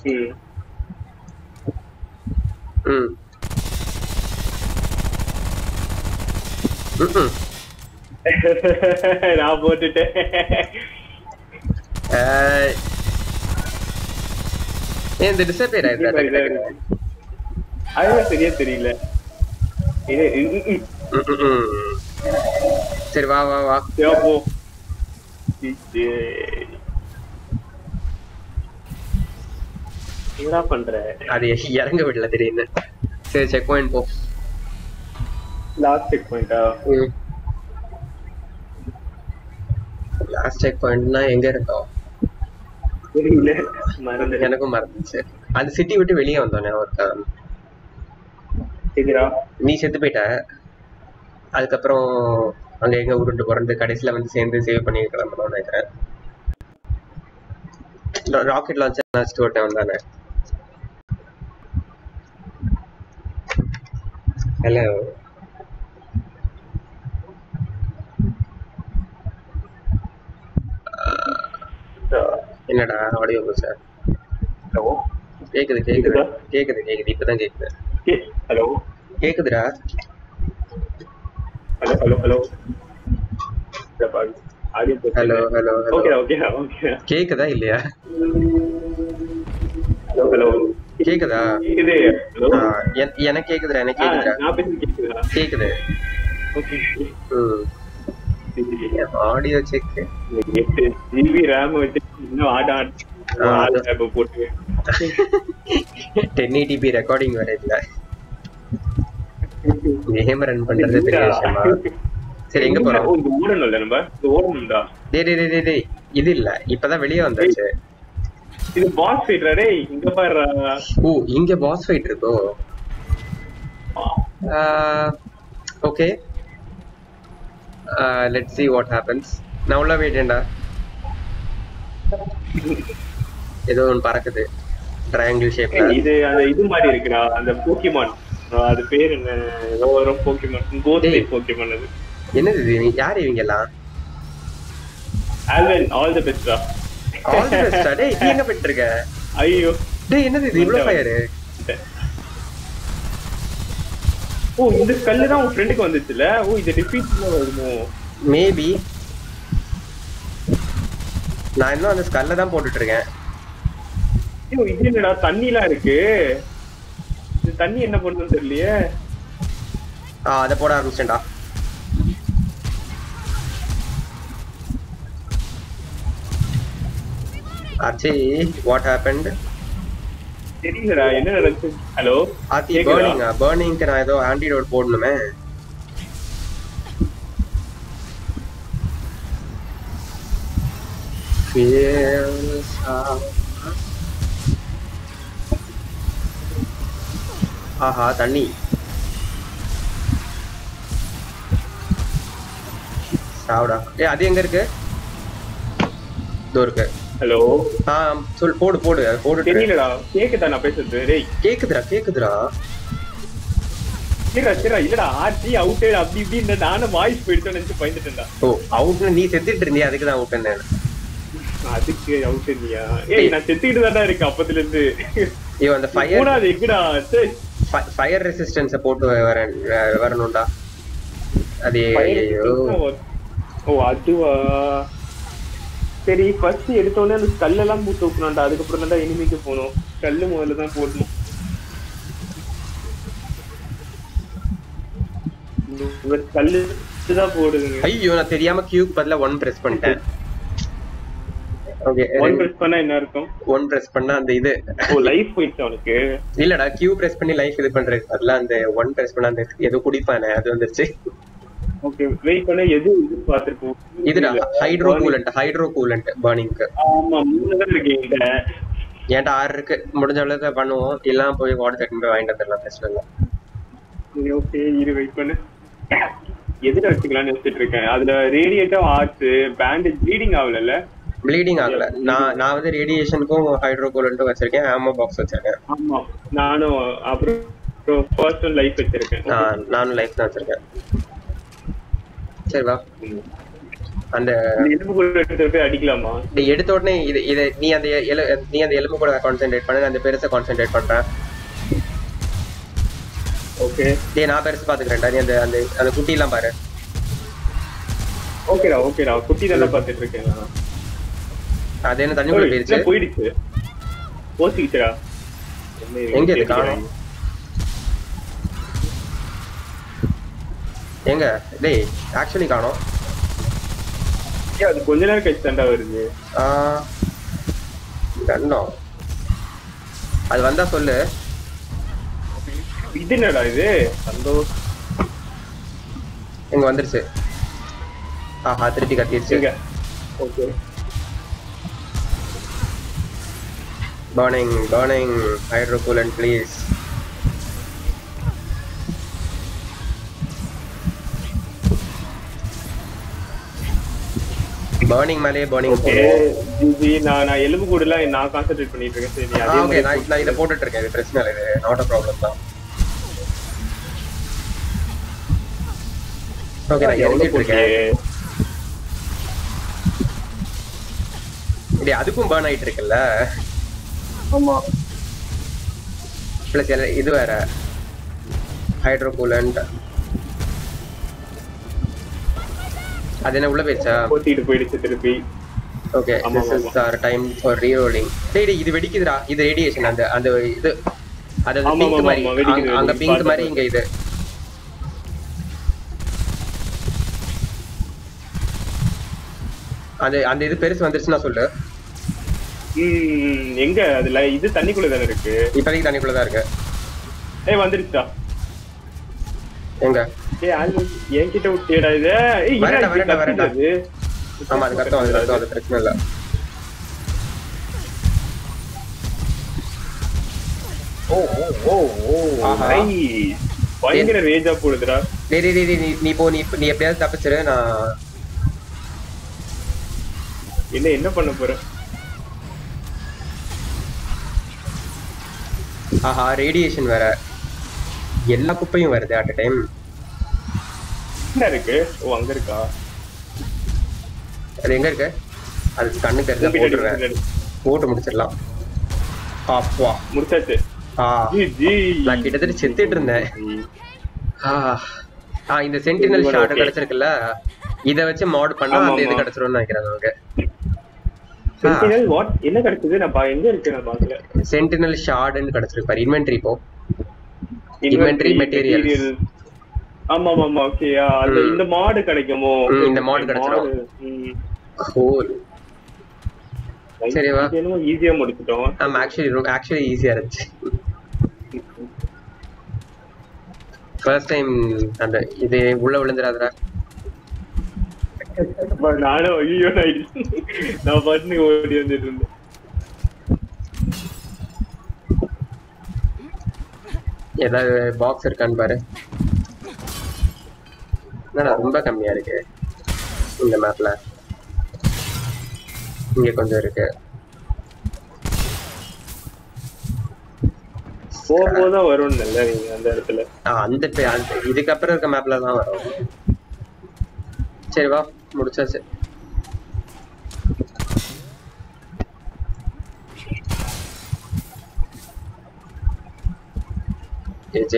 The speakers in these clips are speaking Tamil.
ம் ம் ம்ம். நான் போட்டுட்டேன் ஏய். ஏன் இந்த டிசப்பியர் ஆயிடுறா அதுதான் சரியா தெரியல இது ம், ம், ம். ம்ம். சரி வா வா வா சரி, போ இது. என்னடா பண்ற அது இறங்க விடல திடீர்னு சரி செக் பாயிண்ட் போ லாஸ்ட் செக் பாயிண்டா லாஸ்ட் செக் பாயிண்ட்னா எங்க இருக்கோம் தெரியல மறந்து எனக்கும் மறந்துச்சு அது சிட்டி விட்டு வெளியே வந்தோனே ஒருக்கா சரிடா நீ செத்து போயிட்ட அதுக்கப்புறம் அங்க எங்க உருண்டு புரண்டு கடைசியில வந்து சேர்ந்து சேவ் பண்ணி கிளம்பணும்னு நினைக்கிறேன் ராக்கெட் லான்ச்சர் வச்சுட்டு ஒரு டைம் தானே ஹலோ என்னடா ஆடியோ சார் ஹலோ கேக்குது கேக்குது கேக்குது கேக்குது இப்பதான் கேக்குது ஹலோ கேக்குதுடா hello hello hello hello hello hello okay okay okay கேக்குதா இல்லையா ஹலோ ஹலோ கேக்குதா இது ஹலோ ஆ, என்- எனக்கு கேக்குதுடா எனக்கு கேக்குதுடா நான் பேசுறது கேக்குதா கேக்குது ஓகே ம் ஆடியோ செக் எட்டு ஜிபி ரேம் வச்சு இன்னும் ஆட ஆ, ஆட அது- இப்ப போட்டு டென் எயிட்டிபி ரெக்கார்டிங் வேற இல்ல கேம் ரன் பண்றது பெரிய விஷயமா சரி எங்க போறோம் ஓ, இங்க ஓடணும்ல நம்ம இங்க ஓடணும்டா டேய் டேய் டேய், டேய் டேய் இது இல்ல இப்பதான் வெளியே வந்தாச்சு இது பாஸ் ஃபைட்ரா டேய் இங்க பாரு ஓ இங்க பாஸ் ஃபைட் இருக்கோ okay let see what happens நான் உள்ள போயிட்டேன்டா ஏதோ ஒன்று பறக்குது ட்ரையாங்கிள் ஷேப்ல இது அந்த இது மாதிரி இருக்குடா அந்த போக்கிமான் அது பேர் என்ன ஏதோ வரும் போக்கிமான் கோஸ்ட் டேய். போக்கிமான் அது என்னது இது நீ- யார் இவங்க எல்லாம் ஆல்வன் ஆல் தி பெஸ்ட்ரா ஆல் தி பெஸ்டா டேய் நீ எங்க போயிட்டு இருக்க ஐயோ டேய் என்னது இது இவ்ளோ ஃபயர் ஓ இந்த ஸ்கல்லு தான் உன் ஃப்ரெண்டுக்கு வந்துச்சுல ஓ இது டிஃபீட் வருமோ மேபி நான் இன்னும் அந்த ஸ்கல்ல தான் போட்டுட்டு இருக்கேன் ஐயோ இது என்னடா தண்ணிலாம் இருக்கு இந்த தண்ணி என்ன பண்ணுன்னு தெரியலையே ஆ அதை போட ஆரம்பிச்சேன்டா ஆச்சி வாட் ஹேப்பன்ட் தெரியலடா என்ன நடந்துச்சு ஹலோ ஆத்தி கேக்குதா? பேர்னிங்கா பேர்னிங்க்கு நான் ஏதோ ஆன்டிடோட் போடணுமே Feels how- ஆஹா தண்ணி சாவுடா ஏ அது எங்க இருக்கு இதோ இருக்கு ஹலோ ஆ சொல் போடு போடு அது போட்டு தெரியலடா கேக்குதா நான் பேசுறது டேய் கேக்குதுடா கேக்குதுடா சரிடா சரிடா இல்லடா ஆர்டி அவுட் அப்படி இப்படி நானும் வாய்ஸ் போயிட்டு நினைச்சு பயந்துட்டேன்டா ஓ அவுட்னு நீ செத்துட்டு இருந்தியா அதுக்கு தான் அவுட் என்ன அதுக்கு அவுட் இல்லையா ஏய் நான் செத்துக்கிட்டு தான்டா இருக்கேன் அப்பத்துல இருந்து ஐயோ அந்த ஃபயர் மூணாவது எங்கடா சே, ஃபயர் ரெசிஸ்டன்ஸ போட்டு வர வரணும்டா அது fire ஐயோ ஓ அதுவா சரி ஃபர்ஸ்ட் எடுத்தோடனே அந்த கல்லெல்லாம் பூத்து வைக்கணும்டா அதுக்கப்புறம் தான் இனிமைக்கு போகணும் கல்லு முதல்ல தான் போடணும் இந்த கல்லு தான் போடுதுங்க ஐயோ நான் தெரியாம கியூக்கு பதிலா ஒன் பிரஸ் பண்ணிட்டேன் ஓகே ஒன் பிரஸ் பண்ணா என்ன இருக்கும் ஒன் பிரஸ் பண்ணா அந்த இது ஓ லைஃப் போயிடுச்சு அவனுக்கு இல்லடா கியூ பிரஸ் பண்ணி லைஃப் இது பண்றது பதிலா அந்த ஒன் பிரஸ் பண்ணா அந்த ஏதோ குடிப்பானே அது வந்துருச்சு ஓகே வெயிட் பண்ண எது இது பார்த்துருக்கோம் இதுடா ஹைட்ரோ கூலண்ட் ஹைட்ரோ கூலண்ட் பர்னிங்க்கு ஆமா மூணு தான் இருக்கு என்கிட்ட ஏன்டா ஆறு இருக்கு முடிஞ்ச அளவுக்கு பண்ணுவோம் இல்லைன்னா போய் வாட்டர் செட் போய் வாங்கிட்டு வந்துடலாம் பிரச்சனை இல்லை சரி ஓகே இரு வெயிட் பண்ணு எதுல வச்சுக்கலாம்னு நினைச்சிட்டு இருக்கேன் அதுல ரேடியேட்டும் ஆச்சு பேண்டேஜ் ப்ளீடிங் ஆகல ப்ளீடிங் ஆகல நான் நான் வந்து ரேடியேஷனுக்கும் ஹைட்ரோ கூலண்ட்டும் வச்சிருக்கேன் ஆமோ பாக்ஸ் வச்சிருக்கேன் ஆமா நானும் அப்புறம் ஃபர்ஸ்ட் ஒன் லைஃப் வச்சிருக்கேன் நான் நானும் லைஃப் தான் வச்சிருக்கேன் சரி வா அந்த இந்த எலும்பு கூட எடுத்து போய் அடிக்கலாமா நீ எடுத்த உடனே இது இது நீ அந்த எலு நீ அந்த எலும்பு கூட கான்சென்ட்ரேட் பண்ணு நான் அந்த பெருசை கான்சென்ட்ரேட் பண்றேன் ஓகே டேய் நான் பெருசு பாத்துக்கிறேன்டா நீ அந்த அந்த அந்த குட்டி எல்லாம் பாரு ஓகேடா ஓகேடா குட்டி தானே பார்த்துட்டு இருக்கேன் நான். அது என்ன தண்ணிக்குள்ள ஓய், போயிருச்சு இல்ல, போயிடுச்சு போச்சுக்கிச்சுடா என்ன இது எங்க இது கேக்குறீங்க? காணோம்? எங்க டேய் ஆக்சுவலி காணோம் ஏய், அது கொஞ்ச நேரம் கழிச்சு தாண்டா வருது கண்ணம் அது வந்தா சொல்லு இது என்னடா இது சந்தோஷ் இங்க வந்துருச்சு ஆஹா திருப்பி கத்திருச்சு எங்க okay burning burning hydro coolant please burning மேலேயே பர்னிங் ஓகே போடுவோம் ஜிஜி நான் நான் எலும்பு கூடலாம் நான் கான்சென்ட்ரேட் பண்ணிட்டு இருக்கேன் சரி நீ அதே ஓகே மாதிரி நான் நான் இதை போட்டுட்டு இருக்கேன் இது பிரச்சனை இல்லை இது நாட் அ ப்ராப்ளம் தான் ஓகே நான் எவ்வளவு எரிஞ்சிட்டு இருக்கேன் போட்டியே? டேய் அதுக்கும் பர்ன் ஆயிட்டு இருக்குல்ல ஆமா ப்ளஸ் இது வேற ஹைட்ரோகூலண்ட் அது என்ன உள்ள போயிடுச்சா போட்டிட்டு போயிடுச்சு திருப்பி ஓகே ஆமா, திஸ் இஸ் ஆமா. ஆர் டைம் ஃபார் ரீரோலிங் டேய் டேய் இது வெடிக்குதுடா இது ரேடியேஷன் அந்த அந்த இது அதாவது ஆமா, பிங்க் ஆமா, மாதிரி ஆமா, வெடிக்குது, அங்க- அங்க வெடிக்குது. பிங்க் பார்த்து, மாதிரி இங்க இது அந்த அந்த இது பெருசு வந்துருச்சுன்னா சொல்லு ம், எங்க அதுல இது தண்ணிக்குள்ள தானே இருக்கு இப்போதைக்கு தண்ணிக்குள்ள தான் இருக்கு ஏய் வந்துருச்சா எங்க ஏய் ஆல்வி என்கிட்ட விட்டியடா இது ஏய் வரேன்டா, என்னடா இப்படி வரேன்டா, கத்துது அது? ஆமா அது கத்தம் அது கத்தம் அது பிரச்சனை இல்லை ஓ ஓ ஓ ஓ ஆஹா. nice. பயங்கர ரேஜா போடுதுடா டேய் டேய் டேய், டேய் நீ நீ போ நீ நீ எப்படியாவது தப்பிச்சிரு நான் என்ன என்ன பண்ண போற ஆஹா ரேடியேஷன் வேற எல்லா குப்பையும் வருது அட் டைம் என்ன இருக்கு ஓ அங்க இருக்கா அது எங்க இருக்கு அது கண்ணு தெரிஞ்சா பின்னாடி, போட்டுருவேன் பின்னாடி. போட்டு முடிச்சிடலாம் அப்பா முடிச்சாச்சு ஆ ஜி ஜி நான் கிட்டத்தட்ட செத்துட்டு இருந்தேன் ஆ ஆ, இந்த சென்டினல் இது ஷாட் okay. கிடைச்சிருக்குல்ல இத வச்சு மாட் பண்ணா ஆமா, அந்த இது ஆமா. கிடைச்சிரும்னு நினைக்கிறேன் நமக்கு சென்டினல் வாட் என்ன கிடைச்சது நான் பா- எங்க இருக்கு நான் பாக்கல சென்டினல் ஷார்ட்னு கிடைச்சிருக்கு பாரு இன்வென்ட்ரி போ Inventory materials. ஆமா ஆமா ஆமா ஓகே அது ம். இந்த மாடு கிடைக்குமோ ம், இந்த mod கிடைச்சிரும். கோல் சரி, வா. ஈஸியா முடிச்சிட்டோம் ஆமா ஆக்சுவலி ஆக்சுவலி ஈஸியா இருந்துச்சு ஃபர்ஸ்ட் டைம் அந்த இது உள்ள விழுந்துடாதடா அப்ப நானும் ஐயோ நான் நான் பாட்டு ஓடி வந்துட்டு இருந்தேன் ஏதாவது பாக்ஸ் இருக்கான்னு பாரு என்னடா ரொம்ப கம்மியா இருக்கு இந்த மேப்ல இங்க கொஞ்சம் இருக்கு போகும்போதுதான் வரும் இல்ல நீங்க அந்த இடத்துல ஆ, அந்த பே- அந்த இதுக்கப்புறம் இருக்க மேப்ல தான் வரும் சரி வா முடிச்சாச்சு ஏஜே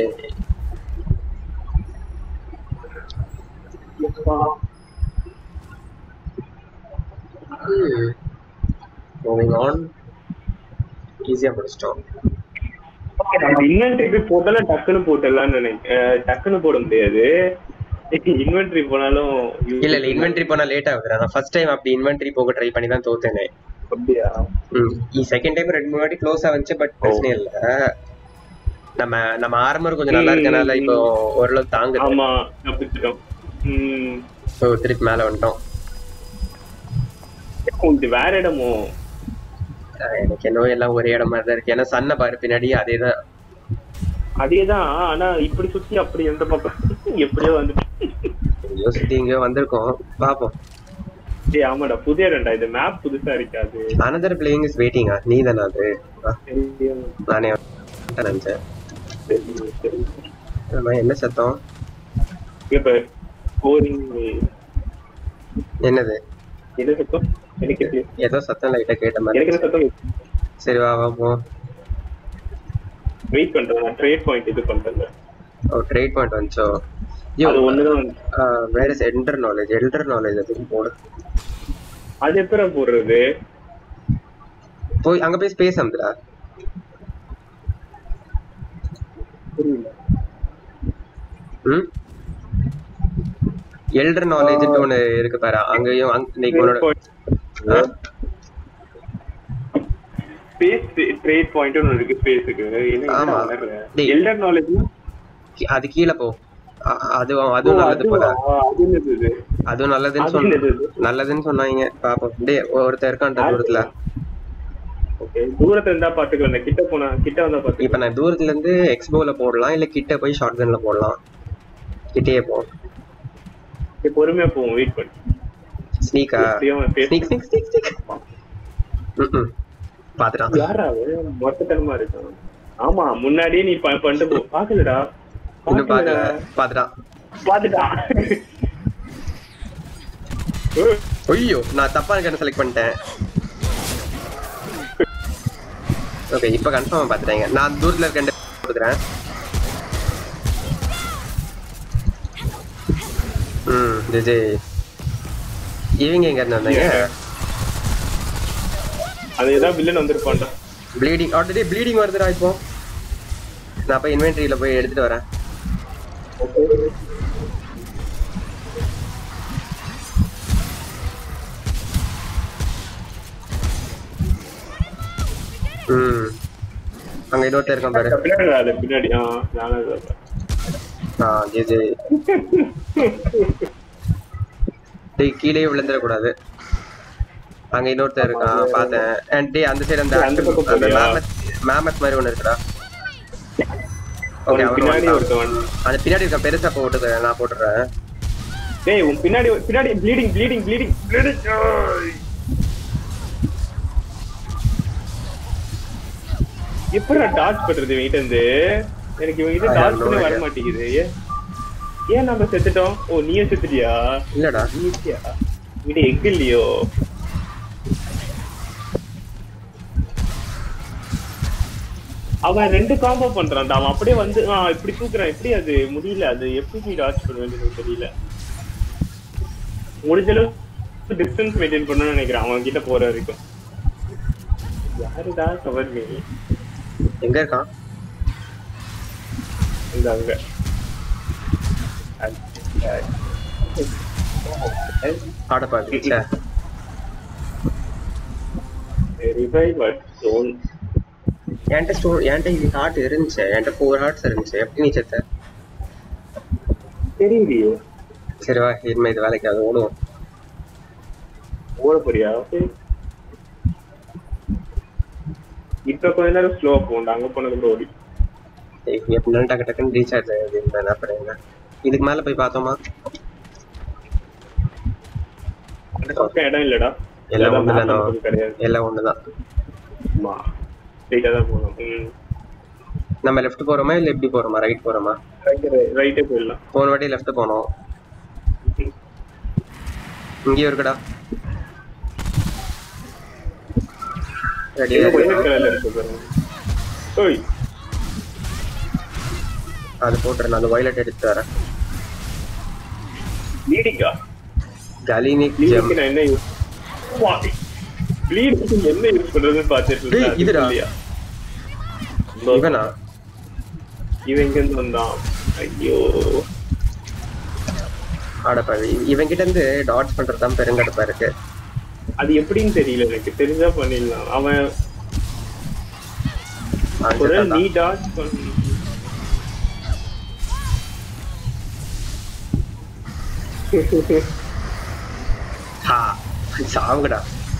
மூவிங் ஆன் ஈஸியா முடிச்சிட்டோம் இன்வென்ட்ரி போட்டாலும் டக்குன்னு போட்டுடலாம்னு நினைக்கிறேன் டக்குன்னு போட முடியாது இன்வென்ட்ரி போனாலும் இல்ல இல்ல இன்வென்ட்ரி போனா லேட் ஆகுதுடா நான் ஃபர்ஸ்ட் டைம் அப்படி இன்வென்ட்ரி போக ட்ரை பண்ணி தான் தோத்தேனே அப்படியா ம் செகண்ட் டைம் ரெண்டு மூணு வாட்டி க்ளோஸ் ஆச்சு பட் பிரச்சனை இல்ல நம்ம நம்ம ஆர்மர் கொஞ்சம் நல்லா இருக்கனால இப்போ ஓரளவு தாங்குது ஆமா தப்பிச்சிட்டோம் உம் ஸோ திருப்பி மேல வந்துட்டோம் உங்களுக்கு வேற இடமோ அஹ் எனக்கு என்னவோ எல்லாம் ஒரே இடமா தான் இருக்கு ஏன்னா சன்னை பாரு பின்னாடி அதே தான் அதேதான் ஆனா இப்படி சுத்தி அப்படி எந்த பக்கம் எப்படியோ வந்துட்டு எங்கேயோ சுத்தி எங்கேயோ வந்திருக்கோம் பார்ப்போம் ஏய் ஆமாடா புதிய இடம்டா இது மேப் புதுசா இருக்காது அனதர் பிளேயிங் இஸ் வெயிட்டிங்கா நீ தானே அது ஆ, தெரியும், நானே நினைச்சேன் தெரியும், தெரியும். ஆமா, என்ன சத்தம் இப்ப ஸ்கோரிங் என்னது எது சத்தம் எனக்கு தெரியல. ஏதோ சத்தம் லைட்டா கேட்ட மாதிரி எனக்கு என்ன சத்தம் சரி வா வா போ வெயிட் பண்றேன் நான் ட்ரேட் பாயிண்ட் இது பண்றேன் ஓ ட்ரேட் பாயிண்ட் வந்துச்சோ ஐயோ அது ஒண்ணுதான் வந்து- வேற என்டர் நாலேஜ் எல்டர் நாலேஜ் அதுக்கு போடு அது எப்பறம் போடுறது போய் அங்க போய் ஸ்பேஸ் அமுதுடா புரியல ம் எல்டர் நாலேஜ் ஒன்று இருக்கு பாரு அங்கேயும் அங்க- நீ உன்னோட ஆ? ஸ்பேஸ் ட்ரேட் பாயிண்ட் ஒன்று இருக்கு ஸ்பேஸுக்கு ஆமா. டேய். எல்டர் நாலேஜ் கீ- அது கீழே போ அ- அதுவும் அதுவும் நல்லது போல அது என்னது இது? அதுவும் நல்லதுன்னு அது என்னது சொன்ன இது? நல்லதுன்னு சொன்னாங்க பாப்போம் டேய் ஒருத்தர் இருக்கான் தூரத்துல Okay, தூரத்துல இருந்தா பாத்துக்கலாம் கிட்ட போனா கிட்ட வந்தா இப்ப பாத்துக்கலாம் நான் தூரத்துல இருந்து எக்ஸ்போல போடலாம் இல்ல கிட்ட போய் ஷார்ட் கன்ல போடலாம் கிட்டேயே போ சரி, பொறுமையா போவோம் வெயிட் பண்ணி ஸ்னீக்கா எப்படியும் அவன் பேச- ஸ்னீக் ஸ்னீக் ஸ்னீக் ஸ்னீக் ம் பாத்துட்டான் யாரா அவன்? மொட்டத்தனமா இருக்கான் ஆமா முன்னாடியே நீ ப- பண்ணிட்டு போ பாக்கலடா இன்னும் பாக்கல பாத்துட்டான் பாத்துட்டா ஐயோ நான் தப்பான கண்ணை செலக்ட் பண்ணிட்டேன் ஓகே இப்போ கன்ஃபார்ம் பார்த்துட்டாங்க நான் தூரத்துல இருக்க ரெண்டு கொடுக்குறேன் ம் விஜய் இவங்க எங்க இருந்து வந்தாங்க அது ஏதாவது வில்லன் வந்திருப்பான்டா ப்ளீடிங் ஆல்ரெடி ப்ளீடிங் வருதுடா இப்போ நான் போய் இன்வென்ட்ரியில போய் எடுத்துட்டு வரேன் ம் அங்க இன்னொருத்தர் இருக்கான் பாரு பின்னாடி வா, அது பின்னாடி ஆ நானும் அதை பார்த்தேன். ஆ விஜய் டேய் கீழே விழுந்துடக்கூடாது அங்க இன்னொருத்தர் இருக்கான் பார்த்தேன் அண்ட் டேய் அந்த சைடு அந்த அந்த பக்கம் அந்த போறியா? மேமத் மேமத் மாதிரி ஒண்ணு இருக்குடா ஓகே உனக்கு அவன் பின்னாடி வந்துட்டான். ஒருத்தவன் அந்த பின்னாடி இருக்க பெருசா போட்டுக்கிறேன் நான் போட்டுறேன் டேய் உன் பின்னாடி பின்னாடி ப்ளீடிங் ப்ளீடிங் ப்ளீடிங் ப்ளீடிங் எப்படி டாச் பண்றது இவங்கிட்ட இருந்து எனக்கு இவங்கிட்ட I have டாச் no பண்ண வர idea. மாட்டேங்குது ஏன் ஏன் நம்ம செத்துட்டோம் ஓ நீயே செத்துட்டியா இல்லடா ஈஸியா இவங்கிட்ட எக் இல்லையோ அவன் ரெண்டு காம்போ பண்றான் அவன் அப்படியே வந்து ஆ, இப்படி தூக்குறான் எப்படி அது முடியல அது எப்படி டாச் பண்ண வேண்டியது தெரியல முடிஞ்ச அளவு டிஸ்டன்ஸ் மெயின்டைன் பண்ணணும்னு நினைக்கிறேன் அவன் கிட்ட போற வரைக்கும் யாருடா கவர் மீ எங்க இருக்கான் இந்த அங்க ஆட பாக்கு ரிவைவ் அட் ஜோன் என்கிட்ட ஸ்டோ என்கிட்ட இது ஹார்ட் இருந்துச்சு என்கிட்ட ஃபோர் ஹார்ட்ஸ் இருந்துச்சு எப்படி நீ செத்த தெரியலையே சரி வா இனிமே இது வேலைக்கு அது ஓடுவோம் ஓட போறியா ஓகே இப்ப கொஞ்ச நேரம் ஸ்லோவா போகணும் அங்க போனது கூட ஓடி ஏய், எப்படினாலும் டக்கு டக்குன்னு ரீசார்ஜ் ஆகுது இந்த என்ன பண்ணுங்க இதுக்கு மேல போய் பார்த்தோமா அந்த பக்கம் இடம் இல்லடா எல்லாம் அதான் map ஒண்ணுதானோ நமக்கு கிடையாது எல்லாம் ஒண்ணுதான் ஆமா ஸ்ட்ரெயிட்டா தான் போகணும் ம் நம்ம லெஃப்ட் போறோமா இல்ல எப்படி போறோமா ரைட் போறோமா ரைட்டே போயிடலாம் போன வாட்டி லெஃப்ட் போனோம் இங்கேயும் இருக்குடா ரெடியா எங்க ஒயிட் கலர்ல இருக்கு பாருங்க ஓய் அது போட்டுறேன் அந்த வயலட் எடுத்து வரேன் ப்ளீடிங்கா கலினிக் ஜெம் ப்ளீடிங்க்கு நான் என்ன யூஸ் ப்ளீடிங் என்ன யூஸ் பண்றதுன்னு பார்த்துட்டு டேய், இருந்தேன் இதுடா. இல்லையா இவனா இவன் எங்க இருந்து வந்தான் ஐயோ ஆடப்பாவி இவன் கிட்ட இருந்து டாட்ஸ் பண்றதுதான் பெருங்கடுப்பா இருக்கு அது எப்படின்னு தெரியல எனக்கு தெரிஞ்சா பண்ணிடலாம் அவன் அவன் ஒரு செத்தான்டா. நீ டாச் பண்ண ஹா சாவுங்கடா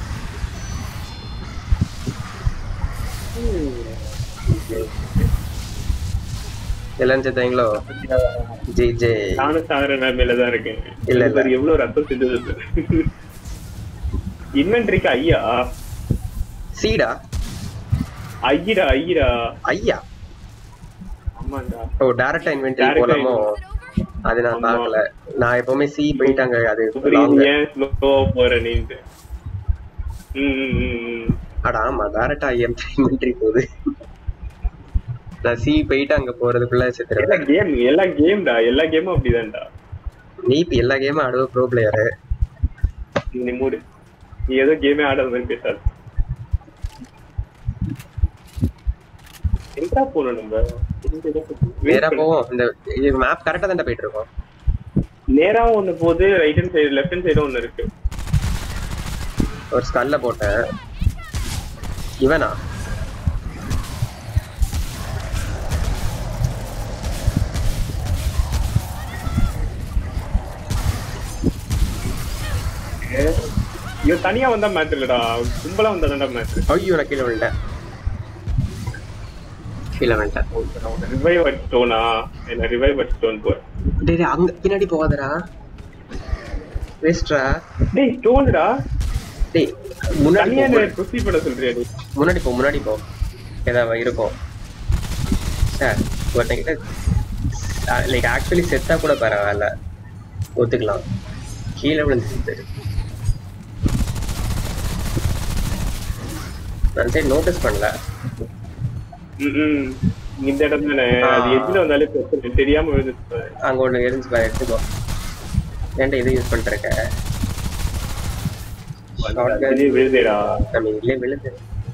எல்லாம் செத்தாங்களோ ஜி ஜே நானும் சாகிற நிலைமையில தான் இருக்கேன் இல்ல, இல்ல. இவர் எவ்வளவு ரத்தம் சிந்தது இன்வென்ட்ரிக்கு ஐயா சீடா ஐயரா ஐயரா ஐயா ஆமாண்டா ஓ டைரக்டா இன்வென்டரி Direct ஆ போலாமோ அது நான் ஆமா. பார்க்கல நான் எப்பவுமே சி போயிட்டாங்க அது புரியுது long. ஏன் ஸ்லோவா போற நீண்டு ம், ம், ம், ம். அட ஆமா டேரக்டா ஐஎம் மிலிட்ரி போகுது நான் சி போயிட்டு அங்க போறதுக்குள்ள செத்துருவேன் எல்லாம் கேம் எல்லாம் கேம்டா எல்லா கேமும் அப்படிதான்டா நீ இப்ப எல்லா கேமும் ஆடுவ ப்ரோ பிளேயரு நீ மூடு நீ ஏதோ கேமே ஆடாத மாதிரி பேசாது எங்கடா போனோம் நம்ம நேரா போவோம் இந்த இது மேப் கரெக்டா தான் போயிட்டு இருக்கோம் நேரா ஒண்ணு போகுது right hand side left hand side ஒண்ணு இருக்கு ஒரு ஸ்கல்ல போட்டேன் இவனா இவன் தனியா வந்தா மேட்ச் இல்லடா கும்பலா வந்தாடா மேட்ச் ஐயோ நான் கீழே விழுந்தேன் கீழே வந்துட்டேன் ரிவைவ் அடிச்சிட்டோனா என்ன ரிவைவ் அடிச்சிட்டோன்னு போற டேய் டேய், அங்க பின்னாடி போகாதடா வேஸ்ட்ரா டேய் ஸ்டோன்டா டேய் முன்னாடி தனியா போ, ப்ரொசீட் பண்ண சொல்றியா நீ முன்னாடி போ முன்னாடி போ ஏதாவது இருக்கும் சார் ஒருத்தங்கிட்ட லைக் ஆக்சுவலி செத்தா கூட பரவாயில்ல ஒத்துக்கலாம் கீழே விழுந்து செத்து நான் சரி நோட்டீஸ் பண்ணல ம், ம். இந்த இடம் தானே அது ஆ. எதுல வந்தாலே பிரச்சனை தெரியாம விழுந்துட்டு அங்க ஒண்ணு இருந்துச்சு பாரு எடுத்துக்கோ ஏன்டா இது யூஸ் பண்ணிருக்க அதுலயே விழுதேடா நம்ம இதுலயே விழுந்து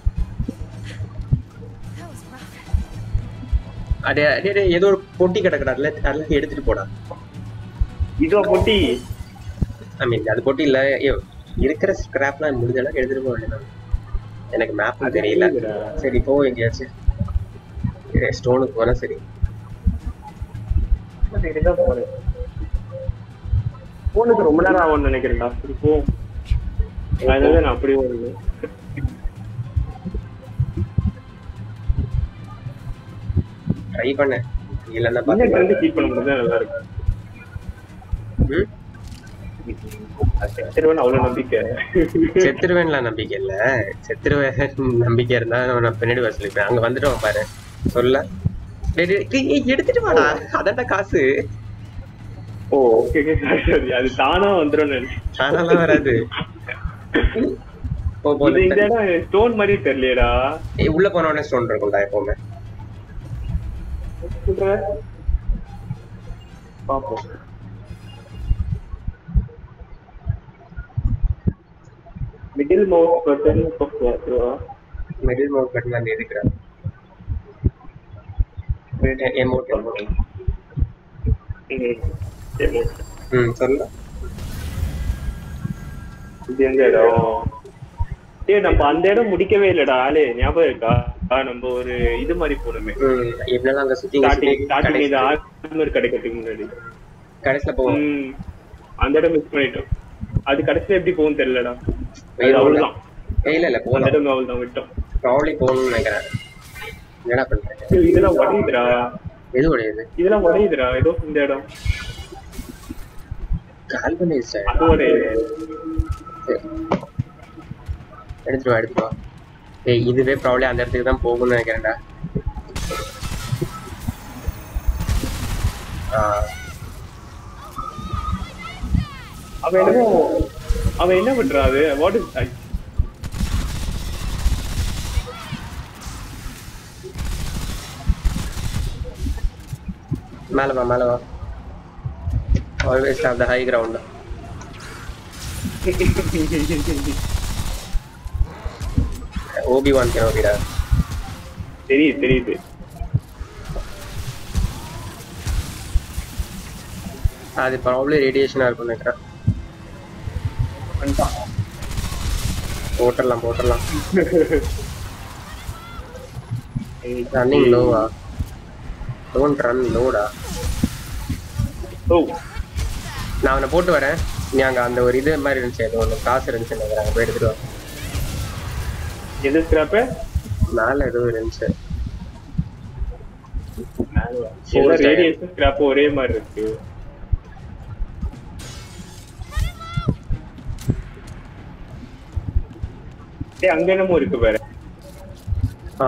அடே அடே அடே, ஏதோ ஒரு பொட்டி கிடக்குடா அதுல அதுல எடுத்துட்டு போடா இதுவா பொட்டி ஐ மீன் அது பொட்டி இல்ல ஐயோ, இருக்கிற ஸ்கிராப்லாம் முடிஞ்ச அளவுக்கு எடுத்துட்டு போக வேண்டியதான் எனக்கு மேப் அது தெரியல புரியுதுடா. சரி போ எங்கேயாச்சும் ஸ்டோனுக்கு போனா சரி போனுக்கு ரொம்ப நேரம் ஆகும்னு நினைக்கிறேன்டா சரி போ அதனால நான் அப்படி வருது ட்ரை பண்ணேன் இல்லைன்னா இன்னும் பார்த்து ட்ரெண்ட் கீப் பண்ண முடிஞ்சா நல்லா இருக்கும் ம் செத்துருவேன் அவ்வளவு நம்பிக்கை செத்துருவேன்லாம் நம்பிக்கை இல்ல செத்துருவேன் நம்பிக்கை இருந்தா நான் பின்னாடி வர சொல்லிப்பேன் அங்க வந்துட்டோம் பாரு சொல்ல டேய், டேய், டேய், ஏய், எடுத்துட்டு வாடா அதான்டா காசு ஓ ஓகே சரி அது தானா வந்துடும் நினைச்சேன் தானாலாம் வராது போ, போ, இது இந்த இடம் ஸ்டோன் மாதிரி தெரியலடா ஏய், உள்ள போன உடனே ஸ்டோன் இருக்கும்டா எப்பவுமே பாப்போம் middle mouse button middle mouse button அந்த இருக்கிறேன் எமோட் எமோட் ம் சொல்லு இது எந்த இடம் டேய் நம்ம அந்த இடம் முடிக்கவே இல்லடா ஆளே ஞாபகம் இருக்கா ஆ, நம்ம ஒரு இது மாதிரி போனோமே ம் எப்படினாலும் அங்க சுத்தி ஸ்டார்டிங் ஸ்டார்டிங் இது கடைசி- ஆர்மர் கிடைக்கிறதுக்கு முன்னாடி கடைசியில போவோம் ம், அந்த இடம் மிஸ் பண்ணிட்டோம் அது கடைசியில எப்படி போகும் தெரியலடா அது வெயில் அவ்வளவுதான் ஏய், இல்ல இல்ல அந்த போகலாம் இடம் அவ்வளவுதான் விட்டோம் ப்ராப்ளி போகணும்னு நினைக்கிறேன் என்னடா பண்றேன் டேய், இதெல்லாம் உடையுதுடா எது உடையுது இதெல்லாம் உடையுதுடா ஏதோ இந்த இடம் கால்பனைஸ் அது உடையுது எடுத்துட்டு வா எடுத்துட்டு வா ஏய் இதுவே ப்ராப்ளி அந்த இடத்துக்கு தான் போகணும்னு நினைக்கிறேன்டா ஆ அவன் என்னமோ அவன் என்ன பண்றான் அது வாட் இஸ் மேல வா மேல வா always have the high ground Obi-Wan கேனோபிடா தெரியுது தெரியுது அது ப்ராப்ளி ரேடியேஷனா இருக்கும் நினைக்கிறேன் வந்துட்டான். போட்டுடலாம் போட்டுடலாம் ரன்னிங் லோவா டோன்ட் ரன் லோடா ஓ நான் அவனை போட்டு வரேன் நீ அங்க அந்த ஒரு இது மாதிரி இருந்துச்சு அது ஒன்று காசு இருந்துச்சு நினைக்கிறேன் அங்க போய் எடுத்துட்டு வா எது ஸ்கிராப் மேல ஏதோ இருந்துச்சு எல்லா ரேடியேஷன் ஸ்கிராப் ஒரே மாதிரி இருக்கு டேய் அங்க என்னமோ இருக்கு பாரு ஆ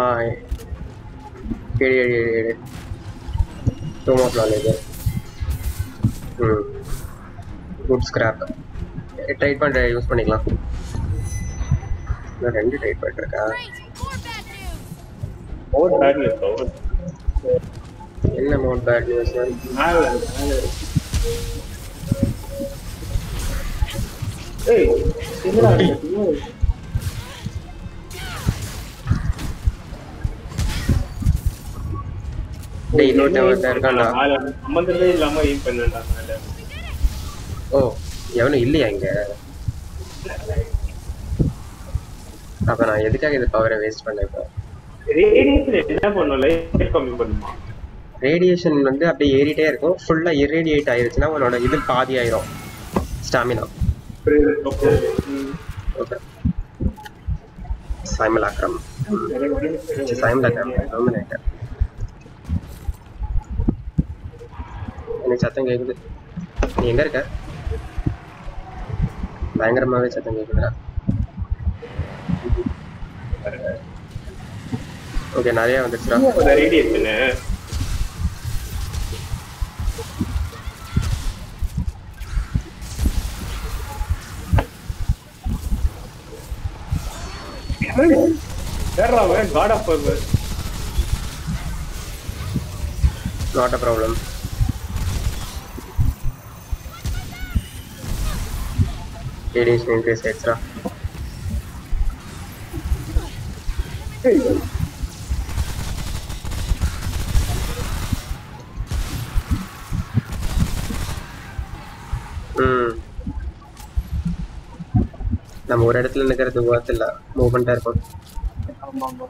எடு எடு எடு எடு டூ மோட் நாலேஜ் ம் குட் ஸ்கிராப் டைட் பண்ண யூஸ் பண்ணிக்கலாம் இன்னும் ரெண்டு டைட் பண்ணிட்டு இருக்கா Great! More bad news. Over bad news என்ன மோட் பேட் நியூஸ் மேல மேல ஏய் என்னடா இது? டேய் இன்னொருத்தன் ஒருத்தன் இருக்கான்டா மேல சம்பந்தமே இல்லாம எய்ம் பண்ணா மேல ஓ எவனும் இல்லையா இங்க அப்ப நான் எதுக்காக இது பவரை வேஸ்ட் பண்ணேன் இப்போ ரேடியேஷன் என்ன பண்ணும் லைட் கம்மி பண்ணுமா ரேடியேஷன் வந்து அப்படியே ஏறிட்டே இருக்கும் ஃபுல்லா இரேடியேட் ஆயிருச்சுன்னா உன்னோட இது பாதி ஆயிரும் stamina okay okay simulacrum simulacrum dominator எனக்கு சத்தம் கேக்குது நீ எங்க இருக்க பயங்கரமாவே சத்தம் கேக்குதுடா ஓகே நிறைய வந்துருச்சுடா ரேடியேஷன் வேற அவன் got off not a problem radiation increase ஆயிடுச்சுடா ம் நம்ம ஒரு இடத்துல நிக்கிறது ஒர்த் இல்ல மூவ்மெண்டா இருக்கும் ஆமா ஆமா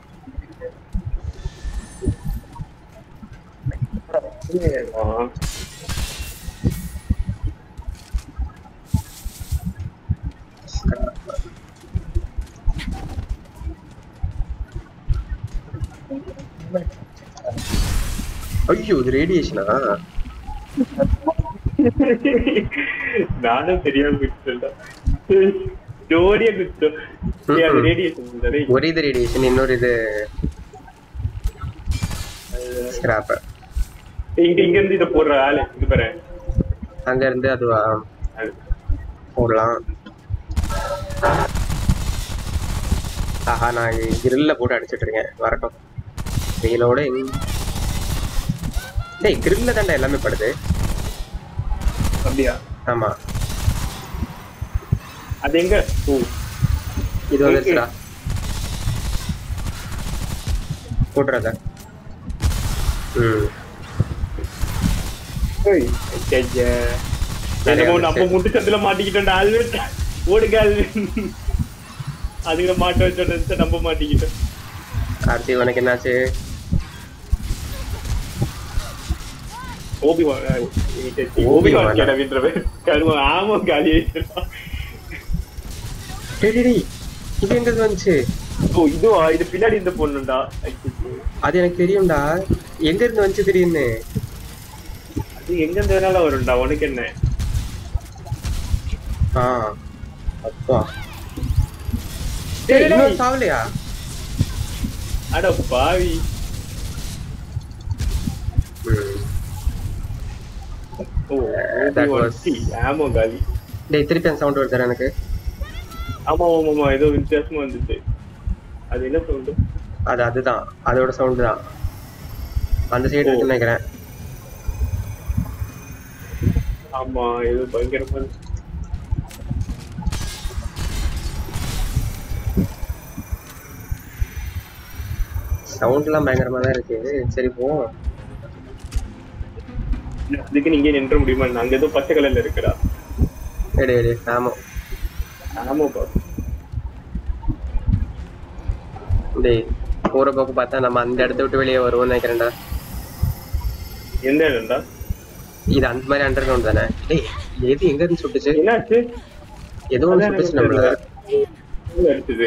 ஐயோ இது ரேடியேஷனா நானும் தெரியாம விட்டுட்டா ஜோடியா விட்டோம் அது ரேடியேஷன் தானே ஒரு இது ரேடியேஷன் இன்னொரு இது ஸ்கிராப் இங்க இங்க இருந்து இத போடுற ஆளு இது பாரு அங்க இருந்து அதுவா அது. போடலாம் ஆஹா நான் கிரில்ல போட்டு அடிச்சிட்டு இருக்கேன் வரட்டும் வெயிலோட எங்க- டேய் கிரில்ல தான்டா எல்லாமே படுது அப்படியா ஆமா அது எங்க ஓ இது வந்துருச்சுடா போட்டுறத ம் ஏய், ஐயா. என்னமோ நம்ம முட்டு சத்துல மாட்டிக்கிட்டோம்டா ஆல்வேட் ஓடுங்க ஆல்வேட் அதுங்க மாட்ட வச்சோட நம்ம மாட்டிக்கிட்டோம் கார்த்தி உனக்கு என்னாச்சு ஓபி ஓபி வாங்க ரவீந்திர கருவ ஆமா காலி ஆயிடுச்சுடா. டேய் டேய், டேய் இது எங்க வந்துச்சு ஓ இதுவா இது பின்னாடி இந்த பொண்ணுடா அது எனக்கு தெரியும்டா எங்க இருந்து வந்துச்சு திடீர்னு அது எங்க இருந்து வேணாலும் வரும்டா உனக்கு என்ன ஆ அப்பா டேய் இன்னும் சாவலையா அட பாவி ம் ஓ that ஓபி was- ஆமா காலி டேய் திருப்பி அந்த சவுண்ட் வருது எனக்கு ஆமா ஆமா ஆமா ஏதோ வித்தியாசமா வந்துச்சு அது என்ன சவுண்டு அது அதுதான் அதோட சவுண்ட் தான் அந்த சைடு இருக்குன்னு நினைக்கிறேன் ஆமா ஏதோ பயங்கரமா இருந்துச்சு. சவுண்ட் எல்லாம் பயங்கரமா தான் இருக்கு சரி போ அதுக்கு நீங்க நின்ற முடியுமா அங்க ஏதோ பச்சை கலர்ல இருக்குடா எடு எடு ஆமா ஆமாப்பா டேய் போற போக்கு பார்த்தா நம்ம அந்த இடத்த விட்டு வெளியே வருவோம்னு நினைக்கிறேன்டா எந்த இடம்டா இது அந்த மாதிரி அண்டர் கிரவுண்ட் தானே டேய் எது எங்க இருந்து சுட்டுச்சு என்னாச்சு ஏதோ ஒன்று அதான் சுட்டுச்சு எனக்கு நம்மள தெரியல. உள்ள அடிச்சது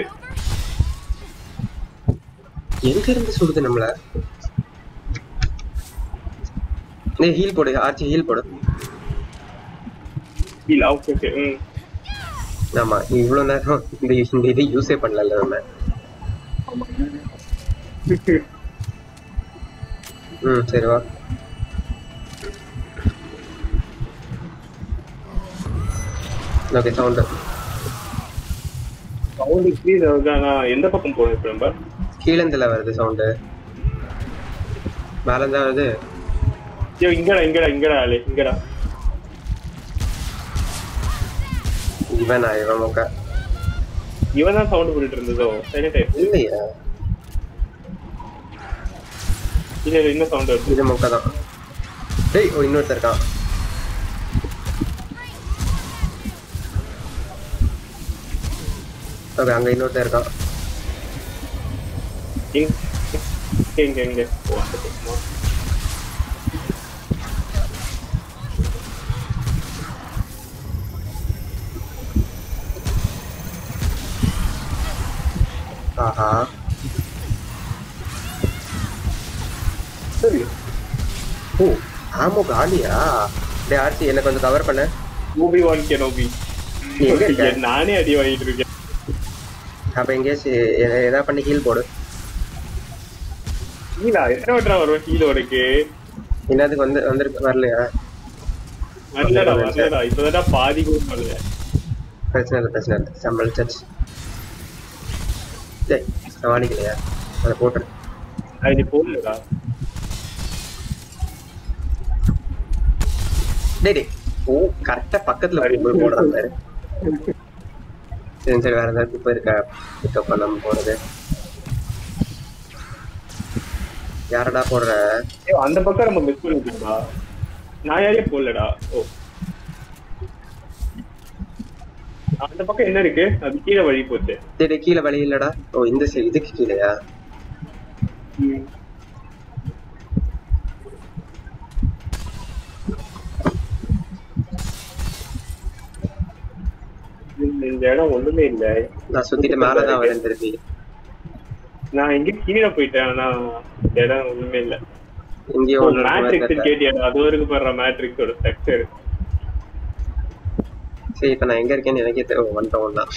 எங்க இருந்து சுடுது நம்மள டேய் ஹீல் போடு ஆர்ச்சி ஹீல் போடு இல்ல ஓகே ஓகே ம் ஆமா நீ இவ்வளவு நேரம் இந்த இந்த இது யூஸே பண்ணல நம்ம ம் சரி வா ஓகே சவுண்டு சவுண்ட் இன்க்ரீஸ் ஆகுது ஆனா எந்த பக்கம் போகணும் இப்ப நம்ம கீழந்தில் வருது சவுண்டு மேலே தான் வருது ஐயோ இங்கடா இங்கடா இங்கடா ஆளு இங்கடா இவனா இவன் முக்க இவன் தான் சவுண்ட் போட்டுட்டு இருந்ததோ சைலண்ட் ஆயிடுச்சு இல்லையா இல்ல இல்ல இன்னும் சவுண்ட் வருது இது முக்க தான் டேய் ஓ இன்னொருத்தர் இருக்கான் ஓகே அங்க இன்னொருத்தர் இருக்கான் இங்க இங்க இங்க ஓ, அந்த பக்கமா. ஆஹா சரி ஓ ஆமோ காலியா டேய் ஆர்சி எனக்கு கொஞ்சம் கவர் பண்ண ஓபி ஒன் கெனோபி நீ எங்க இருக்க? நானே அடி வாங்கிட்டு இருக்கேன் அப்ப எங்கேயாச்சும் எ- ஏதாவது பண்ணி ஹீல் போடு ஹீலா எத்தனை வட்டா வரும் ஹீல் உனக்கு இன்னதுக்கு வந்து வந்திருக்கு வரலையா வரலடா வரலடா இப்பதான் பாதி கூட வரல பிரச்சனை இல்லை பிரச்சனை இல்லை சமாளிச்சாச்சு டேய் சமாளிக்கலையா அதை போட்டுரு அது நீ போடலடா டேய் டேய் ஓ கரெக்டா பக்கத்துல போய் போடுறான் பாரு சரி சரி வேற ஏதாவது இப்போ இருக்க பிக்கப் பண்ணாம போறது யாரடா போடுற ஏய், அந்த பக்கம் நம்ம மிஸ் பண்ணிட்டோம்டா நான் யாரையும் போடலடா ஓ அந்த பக்கம் என்ன இருக்கு அது கீழே வழி போச்சு டேய் டேய், கீழே வழி இல்லடா ஓ இந்த சைடு இதுக்கு கீழேயா இந்த இந்த இடம் ஒண்ணுமே இல்ல நான் சுத்திட்டு மேலதான் வரேன் திருப்பி நான் எங்க கீழே போயிட்டேன் ஆனா இந்த இடம் ஒண்ணுமே இல்ல இங்கேயும் ஒண்ணு இருக்க மாதிரி மேட்ரிக்ஸ் தெரியல. கேட்டியா அது வரைக்கும் போடுற மேட்ரிக்ஸோட ஸ்ட்ரக்சர் சரி இப்ப நான் எங்க இருக்கேன்னு எனக்கே தெரியும் வந்துட்டோம் ஒண்ணா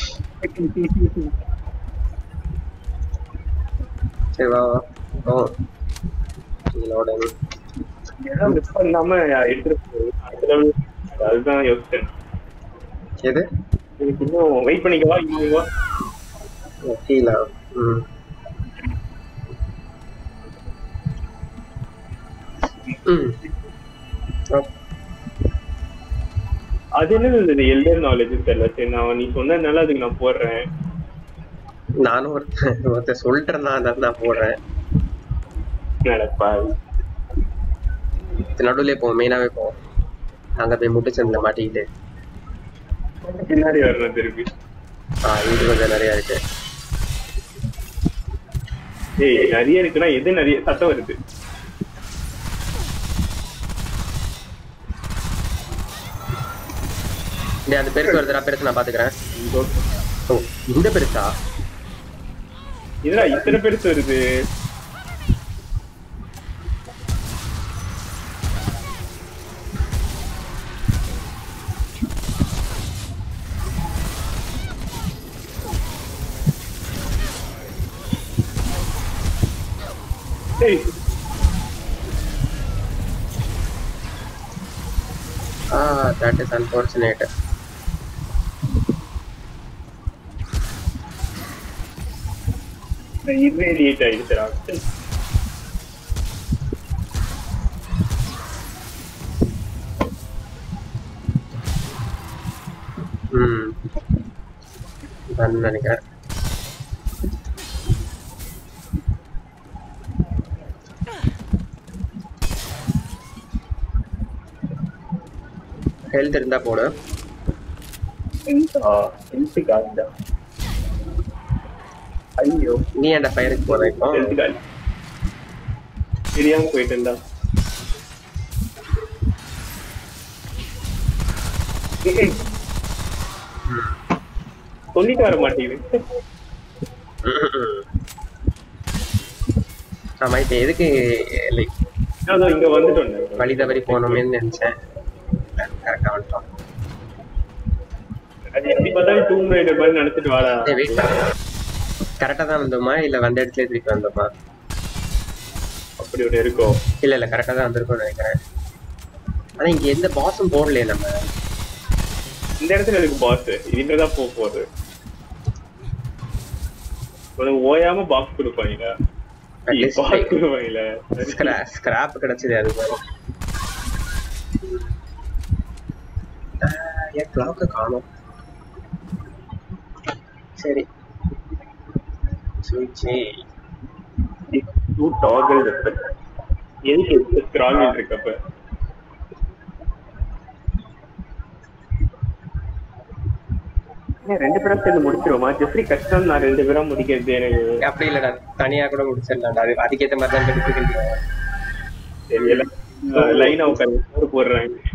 சரி வா வா ஓ லோடிங் இடம் மிஸ் பண்ணாம எடுத்துட்டு போகுது அடுத்த level அதுதான் யோசிச்சேன் எது எனக்கு இன்னும் வெயிட் பண்ணிக்கவா இன்னும் வா ஓ, கீழே ம் ம் ஓ, அது என்னது இது எல்டர் நாலேஜ் தெரியல சரி நான் நீ சொன்னதுனால அதுக்கு நான் போடுறேன் நானும் ஒருத்தன் ஒருத்தன் சொல்லிட்டேன் நான் அதான் நான் போடுறேன் நடப்பா நடுவுல போவோம் மெயினாவே போவோம் அங்க போய் முட்டுச்சந்தில் மாட்டிக்கிட்டு பின்னாடி வரணும் திருப்பி ஆ இது கொஞ்சம் நிறைய இருக்கு ஏய் நிறைய இருக்குன்னா எது நிறைய சத்தம் வருது டேய் அந்த பெருசு வருதுடா பெருசு நான் பாத்துக்கிறேன் ஓ இந்த பெருசா இதுடா இத்தனை பெருசு வருது ஏய் ah that is unfortunate irradiate ஆயிடுச்சுடா ம் நான் நினைக்கிறேன் ஹெல்த் இருந்தா போடு ஆ ஹெல்த் காலிடா ஐயோ நீ ஏன்டா ஃபயருக்கு போன இப்போ ஹெல்த் காலி தெரியாம போயிட்டேன்டா சொல்லிட்டு வர மாட்டேங்குது ஆமா இப்ப எதுக்கு லைக் அதோ இங்க வந்துட்டோம் வழி தவறி போனோமேன்னு நினைச்சேன் கரெக்டா வந்துட்டோம் அது எப்படி பார்த்தாலும் டூம் ரைடர் மாதிரி நினைச்சிட்டு வாடா ஏய் வெயிட் கரெக்டா தான் வந்தோமா இல்ல வந்த இடத்துல திருப்பி வந்தோமா அப்படி ஒண்ணு இருக்கும் இல்ல இல்ல கரெக்டா தான் வந்திருக்கோம்னு நினைக்கிறேன் ஆனா இங்க எந்த பாஸும் போடலையே நம்ம இந்த இடத்துல இருக்கு பாஸ் இதுல தான் போக போகுது உனக்கு ஓயாம பாக்ஸ் கொடுப்பாங்க At least பாக்ஸ் கொடுப்பாங்களே ஸ்கிராப் கிடைச்சது அது மாதிரி ஆஹ், என் கிளாக்க காணும் சரி சுவிட்சே டூ டாகல் வெப்பன் எதுக்கு ஸ்ட்ராங் இருக்கப்ப ஏன் ரெண்டு பேரும் சேர்ந்து முடிச்சிருவோமா ஜெஃப்ரி கஷ்டம் நான் ரெண்டு பேரும் முடிக்கிறது எனக்கு அப்படி இல்லடா தனியா கூட முடிச்சிடலாம்டா அது அதுக்கேற்ற மாதிரி தான் எடுத்துக்கிட்டு தெரியல லைனா உட்காந்து போடுறாங்க